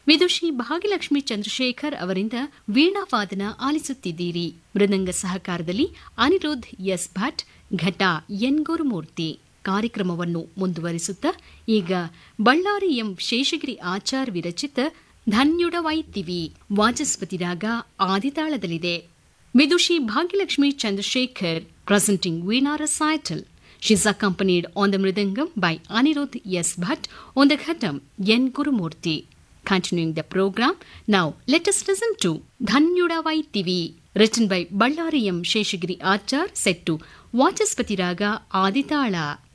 ವಿದುಷಿ ಭಾಗ್ಯಲಕ್ಷ್ಮಿ ಚಂದ್ರಶೇಖರ್ ಅವರಿಂದ ವೀಣಾವಾದನ ಆಲಿಸುತ್ತಿದ್ದೀರಿ ಮೃದಂಗ ಸಹಕಾರದಲ್ಲಿ ಅನಿರುದ್ಧ್ ಎಸ್ ಭಟ್ ಘಟ ಎನ್ ಗುರುಮೂರ್ತಿ ಕಾರ್ಯಕ್ರಮವನ್ನು ಮುಂದುವರಿಸುತ್ತಾ ಈಗ ಬಳ್ಳಾರಿ ಎಂ ಶೇಷಗಿರಿ ಆಚಾರ್ ವಿರಚಿತ ಧನ್ಯುಡವೈತಿವಿ ವಾಚಸ್ಪತಿ ರಾಗ ಆದಿತಾಳದಲ್ಲಿದೆ Vidushi Bhagyalakshmi Chandrashekar presenting veena recital. She is accompanied on the mridangam by Anirudh S. Bhatt, on the ghatam N. Gurumurthy. Continuing the program, now let us listen to Dhanyudavai TV, written by Ballari M. Sheshagiri Achar, set to Vachaspati Raga Aditala.